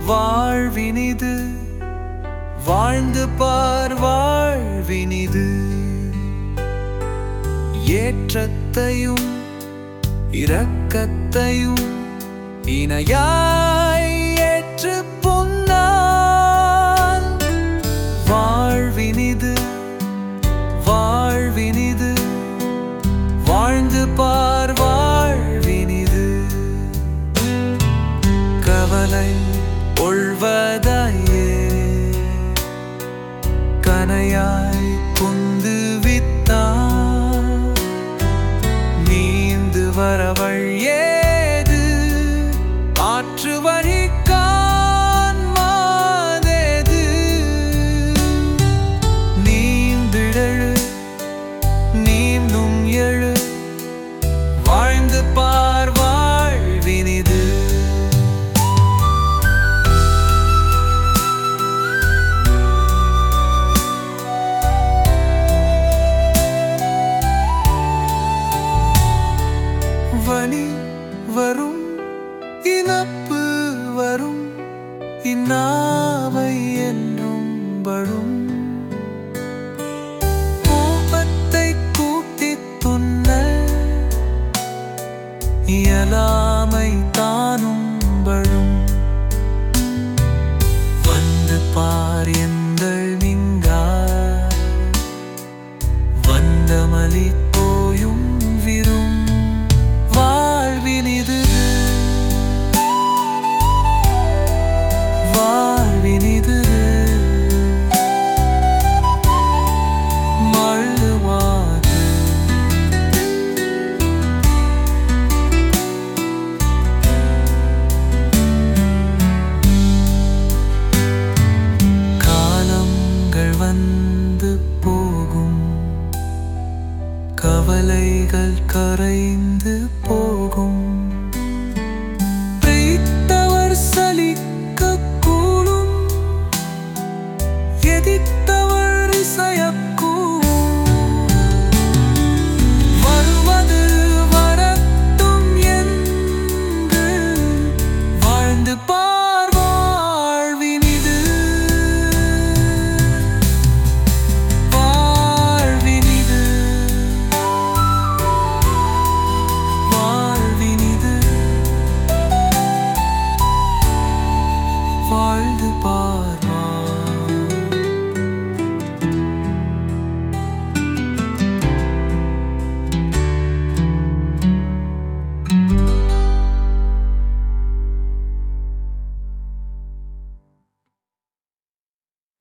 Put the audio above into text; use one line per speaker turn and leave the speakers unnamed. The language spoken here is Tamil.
வாழ்வினிது வாழ்ந்து பார் வாழ்வினிது ஏற்றத்தையும் இரக்கத்தையும் இணையாய் ஏற்று பொன்னான் வாழ்வினிது வாழ்வினிது வாழ்ந்து பார் வாழ்வினிது கவலை ஒழ்வதையே கனையாய் குந்து வித்தான் நீந்து வரவள் ஏது ஆற்று வழி காண்மாதேது நீந்திடழு நீந்தும் எழு வாழ்ந்து பார் வாழ்வினிது வலி வரும் இழப்பு வரும் இன்னாவை என்றும் படும் கோபத்தை கூட்டித் துன்னல் இயலாமை தானும் படும் வந்து பார் எங்கள் நீங்கா வந்தமலி போயும் விரும் வாழ்வினிது வாழ்வினிது மழுவாது காலங்கள் வந்து போகும் கவலைகள் கரைந்து